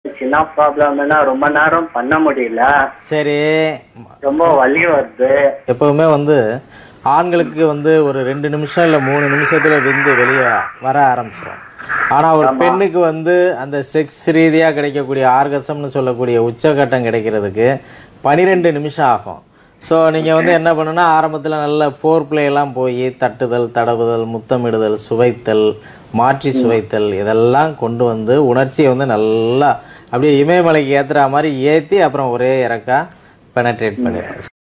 சின்ன ப்ராப்ளம்னா ரொம்ப நேரம் பண்ண முடியல சரி ரொம்ப வலி வருது எப்பவுமே வந்து ஆண்களுக்கு வந்து ஒரு ரெண்டு நிமிஷம் இல்லை மூணு நிமிஷத்தில் விந்து வெளியே வர ஆரம்பிச்சிடும் ஆனால் ஒரு பெண்ணுக்கு வந்து அந்த செக்ஸ் ரீதியாக கிடைக்கக்கூடிய ஆர்கசம்னு சொல்லக்கூடிய உச்சகட்டம் கிடைக்கிறதுக்கு பன்னிரெண்டு நிமிஷம் ஆகும் ஸோ நீங்கள் வந்து என்ன பண்ணுன்னா ஆரம்பத்தில் நல்ல ஃபோர் எல்லாம் போய் தட்டுதல் தடவுதல் முத்தமிடுதல் சுவைத்தல் மாற்றி சுவைத்தல் இதெல்லாம் கொண்டு வந்து உணர்ச்சியை வந்து நல்லா அப்படியே இமயமலைக்கு ஏற்றுற மாதிரி ஏற்றி அப்புறம் ஒரே இறக்கா பெனட்ரேட் பண்ணிடுறோம்